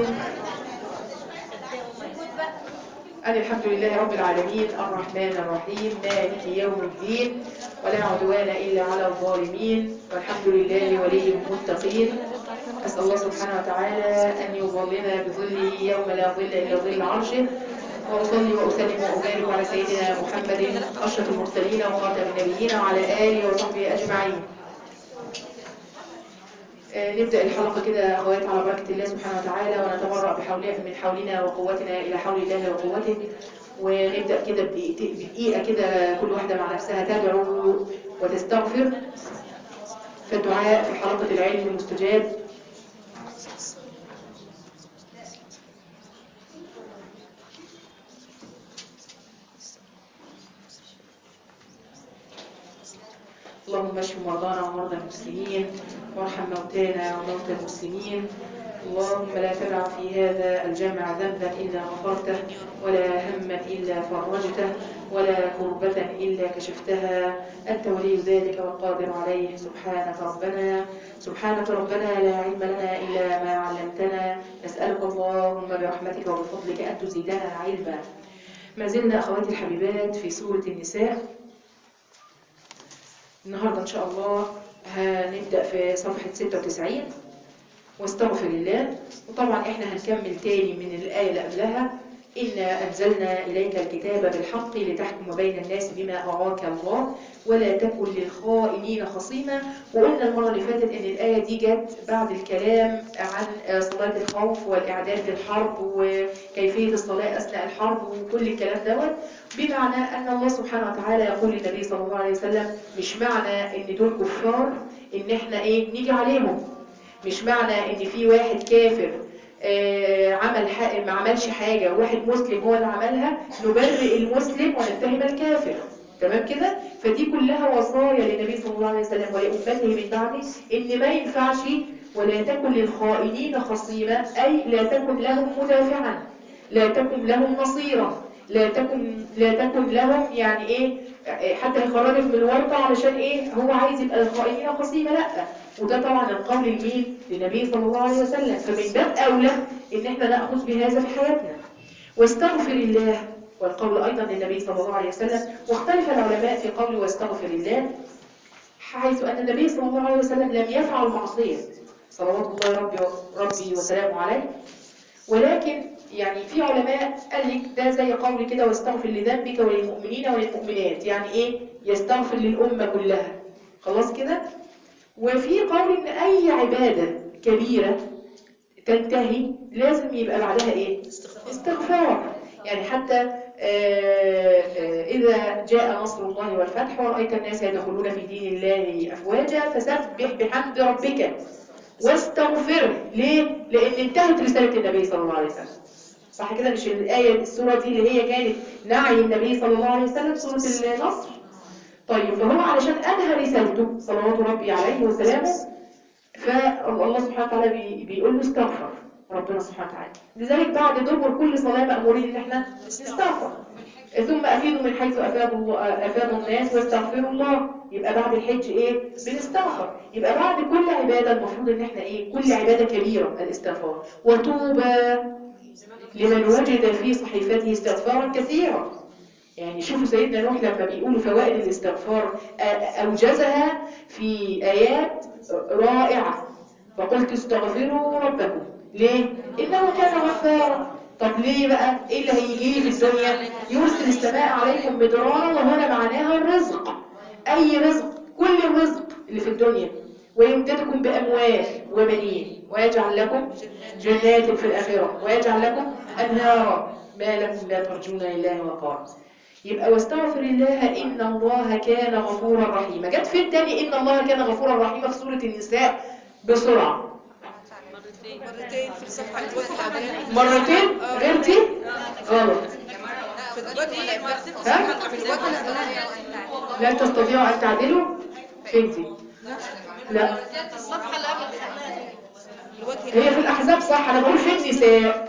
أن الحمد لله رب العالمين الرحمن الرحيم مالك يوم الدين ولا عدوان إلا على الظالمين والحمد لله ولي المتقين أسأل الله سبحانه وتعالى أن يظلنا بظله يوم لا ظل إلا ظل عرشه وأصلي وأسلم وأبارك على سيدنا محمد أشرف المرسلين وخاتم النبيين وعلى آله وصحبه أجمعين آه، نبدأ الحلقة كده أخوات على بركة الله سبحانه وتعالى ونتبرأ بحولنا من حولنا وقوتنا إلى حول الله وقوته ونبدأ كده بدقيقة بدقيقة كده كل واحدة مع نفسها تدعو وتستغفر فالدعاء في حلقة العلم مستجاب اللهم اشف مرضانا ومرضى المسلمين وارحم موتانا وموتى المسلمين اللهم لا تدع في هذا الجمع ذنبا إلا غفرته ولا هما إلا فرجته ولا كربة إلا كشفتها أنت ولي ذلك والقادر عليه سبحانك ربنا سبحانك ربنا لا علم لنا إلا ما علمتنا نسألك اللهم برحمتك وبفضلك أن تزيدنا علما ما زلنا أخواتي الحبيبات في سورة النساء النهاردة إن شاء الله هنبدأ في صفحة 96 واستغفر الله وطبعا احنا هنكمل تاني من الآية اللي قبلها إنا أنزلنا إليك الكتاب بالحق لتحكم بين الناس بما أراك الله ولا تكن للخائنين خصيما وقلنا المرة اللي فاتت إن الآية دي جت بعد الكلام عن صلاة الخوف والإعداد للحرب وكيفية الصلاة أثناء الحرب وكل الكلام دوت بمعنى أن الله سبحانه وتعالى يقول للنبي صلى الله عليه وسلم مش معنى إن دول كفار إن إحنا إيه نيجي عليهم مش معنى إن في واحد كافر آه، عمل حق ما عملش حاجة وواحد مسلم هو اللي عملها نبرئ المسلم ونتهم الكافر تمام كده فدي كلها وصايا للنبي صلى الله عليه وسلم ولأمته من بعده إن ما ينفعش ولا تكن للخائنين خصيما أي لا تكن لهم مدافعا لا تكن لهم نصيرا لا تكن لا تكن لهم يعني ايه حتى يخرجك من الورطة علشان ايه هو عايز يبقى الخائنين خصيمة لا وده طبعا القول لمين للنبي صلى الله عليه وسلم فمن باب اولى ان احنا ناخذ بهذا في حياتنا واستغفر الله والقول ايضا للنبي صلى الله عليه وسلم واختلف العلماء في قول واستغفر الله حيث ان النبي صلى الله عليه وسلم لم يفعل معصيه صلوات الله ربي ربي وسلامه عليه ولكن يعني في علماء قال لك ده زي قول كده واستغفر لذنبك وللمؤمنين وللمؤمنات يعني ايه يستغفر للأمة كلها خلاص كده وفي قول ان اي عبادة كبيرة تنتهي لازم يبقى بعدها ايه استغفار يعني حتى آه، آه، إذا جاء نصر الله والفتح ورأيت الناس يدخلون في دين الله أفواجا فسبح بحمد ربك واستغفر ليه؟ لأن انتهت رسالة النبي صلى الله عليه وسلم صح كده مش الآية السورة دي اللي هي كانت نعي النبي صلى الله عليه وسلم سورة النصر طيب فهو علشان أنهى رسالته صلوات ربي عليه وسلامه فالله سبحانه وتعالى بي- بيقول له استغفر ربنا سبحانه وتعالى لذلك بعد دبر كل صلاة مأمورين ان احنا نستغفر ثم أفيدوا من حيث أفادوا, الله- أفادوا الناس واستغفروا الله يبقى بعد الحج ايه بنستغفر يبقى بعد كل عبادة المفروض ان احنا ايه كل عبادة كبيرة الاستغفار وطوبى لمن وجد في صحيفته استغفارا كثيرا يعني شوفوا سيدنا نوح لما بيقولوا فوائد الاستغفار آ- أوجزها في آيات رائعة فقلت استغفروا ربكم ليه؟ إنه كان غفارا طب ليه بقى؟ إيه اللي هيجي لي في الدنيا؟ يرسل السماء عليكم مدرارا وهنا معناها الرزق أي رزق كل الرزق اللي في الدنيا ويمددكم بأموال وبنين ويجعل لكم جنات في الآخرة ويجعل لكم أنهارا ما لكم لا ترجون لله وقارا يبقى واستغفر الله إن الله كان غفورا رحيما جت فين تاني إن الله كان غفورا رحيما في سورة النساء بسرعة مرتين في الصفحة الوسطى مرتين غير دي غلط في الوجه ها؟ في الوجه لا تستطيعوا أن تعدلوا فين دي لا الصفحة اللي قبل الوجه هي في الأحزاب صح أنا بقول في النساء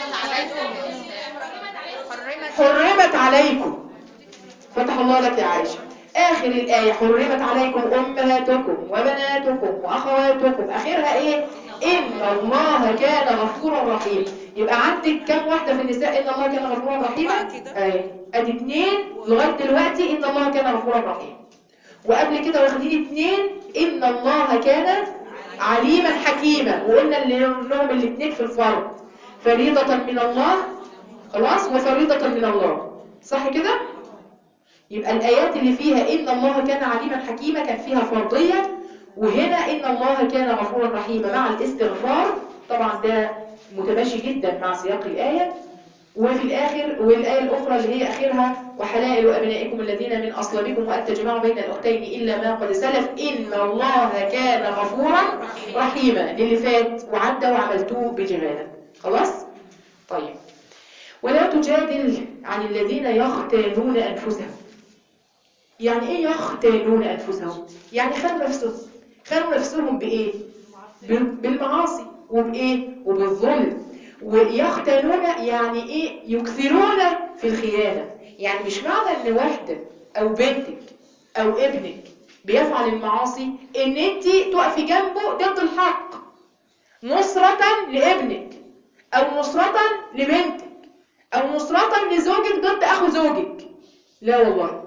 حرمت عليكم فتح الله لك يا عائشة آخر الآية حرمت عليكم أمهاتكم وبناتكم وأخواتكم آخرها إيه إن الله كان غفورا رحيما يبقى عندك كم واحدة في النساء إن الله كان غفورا رحيما أربعة كده. أي أدي اتنين لغاية دلوقتي إن الله كان غفورا رحيما وقبل كده واخدين اتنين إن الله كان عليما حكيما وقلنا اللي انهم الاتنين في الفرض فريضة من الله خلاص وفريضة من الله صح كده يبقى الآيات اللي فيها إن الله كان عليما حكيما كان فيها فرضية وهنا إن الله كان غفورا رحيما مع الاستغفار طبعا ده متماشي جدا مع سياق الآية وفي الآخر والآية الأخرى اللي هي آخرها وحلائل أبنائكم الذين من أصلابكم وأن تجمعوا بين الأختين إلا ما قد سلف إن الله كان غفورا رحيما للي فات وعدى وعملتوه بجهالة خلاص؟ طيب ولا تجادل عن الذين يختانون أنفسهم يعني إيه يختانون أنفسهم؟ يعني خانوا نفسهم خانوا نفسهم بإيه؟ ب- بالمعاصي وبإيه؟ وبالظلم ويختانون يعني إيه؟ يكثرون في الخيانة يعني مش معنى إن واحدة أو بنتك أو ابنك بيفعل المعاصي إن أنت تقفي جنبه ضد الحق نصرة لابنك أو نصرة لبنتك أو نصرة لزوجك ضد أخو زوجك لا والله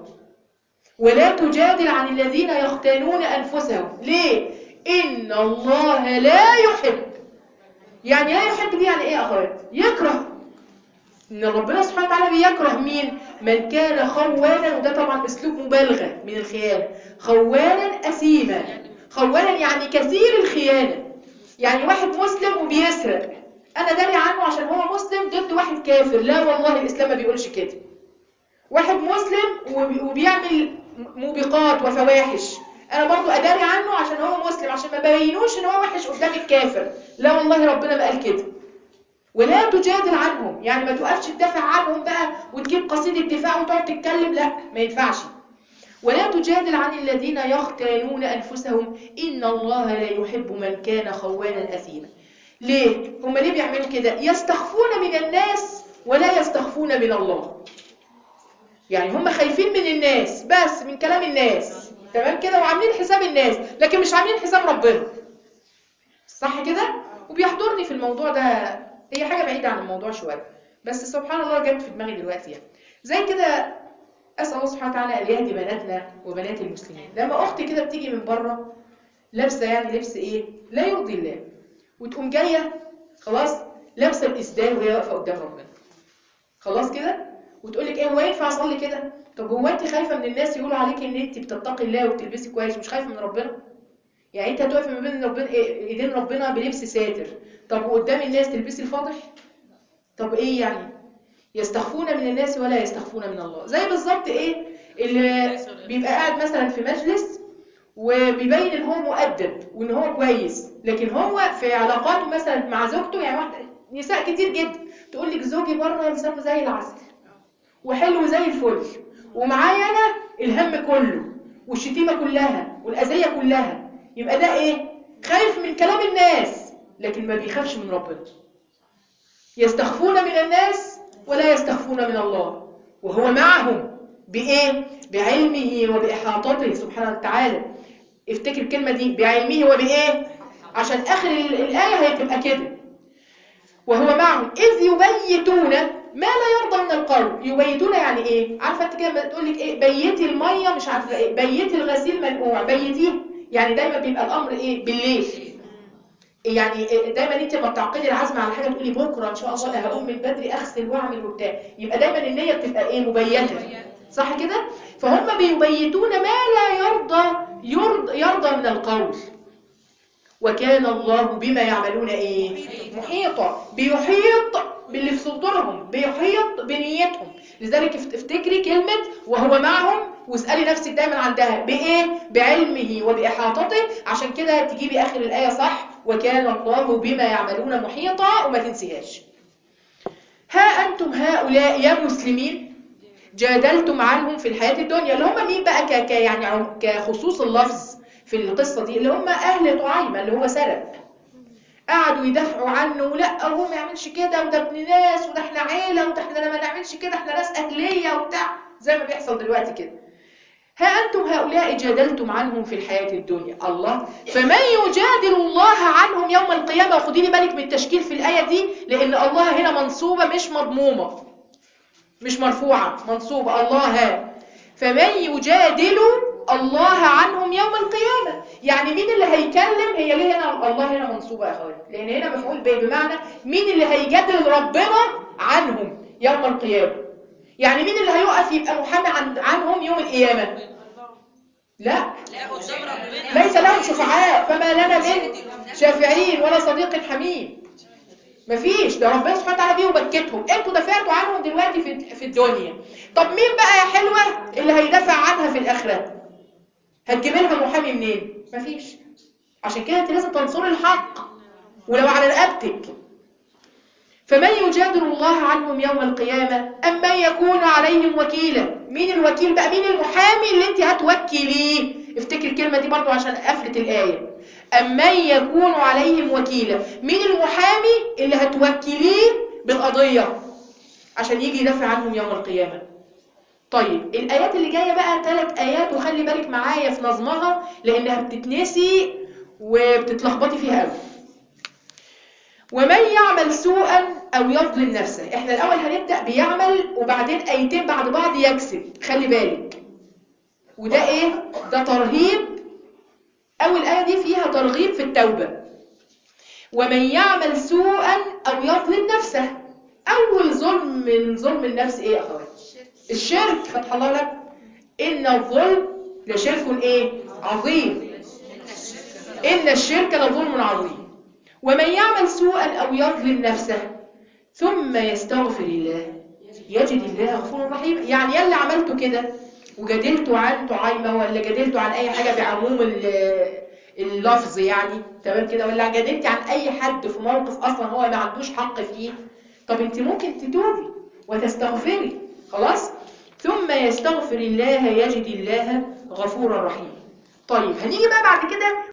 ولا تجادل عن الذين يختانون أنفسهم ليه؟ إن الله لا يحب يعني لا يحب دي يعني إيه يا أخوات؟ يكره إن ربنا سبحانه وتعالى بيكره مين؟ من كان خوانا وده طبعا أسلوب مبالغة من الخيانة خوانا أثيما خوانا يعني كثير الخيانة يعني واحد مسلم وبيسرق أنا داري عنه عشان هو مسلم ضد واحد كافر لا والله الإسلام ما بيقولش كده واحد مسلم وبي- وبيعمل موبقات وفواحش انا برضو اداري عنه عشان هو مسلم عشان ما بينوش ان هو وحش قدام الكافر لا والله ربنا ما قال كده ولا تجادل عنهم يعني ما توقفش تدافع عنهم بقى وتجيب قصيدة دفاع وتقعد تتكلم لا ما ينفعش ولا تجادل عن الذين يختانون أنفسهم إن الله لا يحب من كان خوانا أثيما ليه؟ هم ليه بيعملوا كده؟ يستخفون من الناس ولا يستخفون من الله يعني هم خايفين من الناس بس من كلام الناس تمام كده وعاملين حساب الناس لكن مش عاملين حساب ربنا صح كده وبيحضرني في الموضوع ده هي حاجة بعيدة عن الموضوع شوية بس سبحان الله جت في دماغي دلوقتي يعني زي كده أسأل الله سبحانه وتعالى أن يهدي بناتنا وبنات المسلمين لما أختي كده بتيجي من بره لابسة يعني لبس إيه لا يرضي الله وتقوم جاية خلاص لابسة الإسدال وهي واقفة قدام ربنا خلاص كده وتقول لك ايه هو ينفع اصلي كده طب هو انت خايفه من الناس يقولوا عليك ان انت بتتقي الله وبتلبسي كويس مش خايفه من ربنا يعني انت هتقفي ما بين ربنا إيه- ايدين ربنا بلبس ساتر طب وقدام الناس تلبسي الفاضح طب ايه يعني يستخفون من الناس ولا يستخفون من الله زي بالظبط ايه اللي بيبقى قاعد مثلا في مجلس وبيبين ان هو مؤدب وان هو كويس لكن هو في علاقاته مثلا مع زوجته يعني واحده نساء كتير جدا تقول لك زوجي بره لسانه زي العسل وحلو زي الفل ومعايا انا الهم كله والشتيمه كلها والاذيه كلها يبقى ده ايه خايف من كلام الناس لكن ما بيخافش من ربنا يستخفون من الناس ولا يستخفون من الله وهو معهم بايه بعلمه وباحاطته سبحانه وتعالى افتكر الكلمه دي بعلمه وبايه عشان اخر ال- الايه هتبقى كده وهو معهم إذ يبيتون ما لا يرضى من القول يبيتون يعني إيه؟ عارفة أنت كده لما تقول لك إيه بيتي المية مش عارفة إيه بيتي الغسيل منقوع بيتيه يعني دايما بيبقى الأمر إيه بالليل يعني إيه؟ دايما انت لما بتعقدي العزم على حاجه تقولي بكره ان شاء الله انا هقوم من بدري اغسل واعمل وبتاع يبقى دايما النيه بتبقى ايه مبيته صح كده فهم بيبيتون ما لا يرضى يرضى, يرضى من القول وكان الله بما يعملون ايه محيطا بيحيط باللي في صدورهم بيحيط بنيتهم لذلك افت- افتكري كلمة وهو معهم واسألي نفسك دايما عندها بإيه بعلمه وبإحاطته عشان كده تجيبي آخر الآية صح وكان الله بما يعملون محيطا وما تنسيهاش ها أنتم هؤلاء يا مسلمين جادلتم عنهم في الحياة الدنيا اللي هم مين بقى ك... ك... يعني عم- كخصوص اللفظ في القصة دي اللي هم أهل طعيمة اللي هو سرق قعدوا يدافعوا عنه ولا هو ما يعملش كده وده ابن ناس وده احنا عيلة وده احنا ما نعملش كده احنا ناس أهلية وبتاع زي ما بيحصل دلوقتي كده ها أنتم هؤلاء جادلتم عنهم في الحياة الدنيا الله فمن يجادل الله عنهم يوم القيامة وخدي لي بالك من التشكيل في الآية دي لأن الله هنا منصوبة مش مضمومة مش مرفوعة منصوبة الله ها فمن يجادل الله عنهم يوم القيامة يعني مين اللي هيكلم هي ليه هنا الله هنا منصوبة يا أخوات لأن هنا مفعول به بمعنى مين اللي هيجادل ربنا عنهم يوم القيامة يعني مين اللي هيقف يبقى محامي عن عنهم يوم القيامة لا لا قدام ربنا ليس لهم شفعاء فما لنا من شافعين ولا صديق حميم مفيش ده ربنا سبحانه وتعالى بيه وبكتهم انتوا دافعتوا عنهم دلوقتي في في الدنيا طب مين بقى يا حلوه اللي هيدافع عنها في الاخره هتجيب لها محامي منين مفيش عشان كده انت لازم تنصري الحق ولو على رقبتك فمن يجادل الله عنهم يوم القيامة أم من يكون عليهم وكيلا مين الوكيل بقى مين المحامي اللي انت هتوكليه افتكر الكلمة دي برضو عشان قفلت الآية أم من يكون عليهم وكيلا مين المحامي اللي هتوكليه بالقضية عشان يجي يدافع عنهم يوم القيامة طيب الآيات اللي جاية بقى ثلاث آيات وخلي بالك معايا في نظمها لأنها بتتنسي وبتتلخبطي فيها قوي ومن يعمل سوءا أو يظلم نفسه احنا الأول هنبدأ بيعمل وبعدين آيتين بعد بعض يكسب خلي بالك وده ايه ده ترهيب أول آية دي فيها ترغيب في التوبة ومن يعمل سوءا أو يظلم نفسه أول ظلم من ظلم النفس ايه يا أخوات الشرك فتح الله لك إن الظلم لشرك ايه عظيم إن الشرك لظلم عظيم ومن يعمل سوءا أو يظلم نفسه ثم يستغفر الله يجد الله غفورا رحيما يعني يلي عملته كده وجادلته عن طعيمة ولا جادلته عن أي حاجة بعموم ال- اللفظ يعني تمام كده ولا جادلت عن أي حد في موقف أصلا هو ما عندوش حق فيه طب أنت ممكن تتوبي وتستغفري خلاص ثم يستغفر الله يجد الله غفورا رحيما طيب هنيجي بقى بعد كده